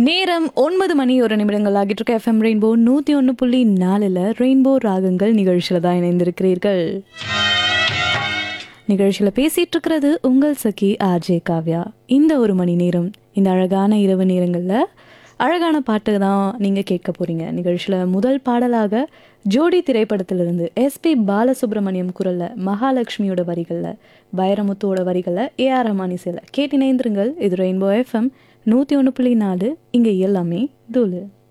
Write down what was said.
நேரம் ஒன்பது மணி ஒரு நிமிடங்கள் ஆகிட்டு இருக்க எஃப்எம் ரெயின்போ நூற்றி ஒன்று புள்ளி நாலில் ரெயின்போ ராகங்கள் நிகழ்ச்சியில் தான் இணைந்திருக்கிறீர்கள் நிகழ்ச்சியில் பேசிட்டு இருக்கிறது உங்கள் சகி ஆர்ஜே காவ்யா இந்த ஒரு மணி நேரம் இந்த அழகான இரவு நேரங்களில் அழகான பாட்டு தான் நீங்கள் கேட்க போகிறீங்க நிகழ்ச்சியில் முதல் பாடலாக ஜோடி திரைப்படத்திலிருந்து எஸ்பி பாலசுப்ரமணியம் குரலில் மகாலட்சுமியோட வரிகளில் வைரமுத்துவோட வரிகளில் ஏஆர் ரஹ்மான் இசையில் கேட்டிணைந்திருங்கள் இது ரெயின்போ எஃப்எம் நூற்றி ஒன்று புள்ளி நாலு இங்கே எல்லாமே தூளு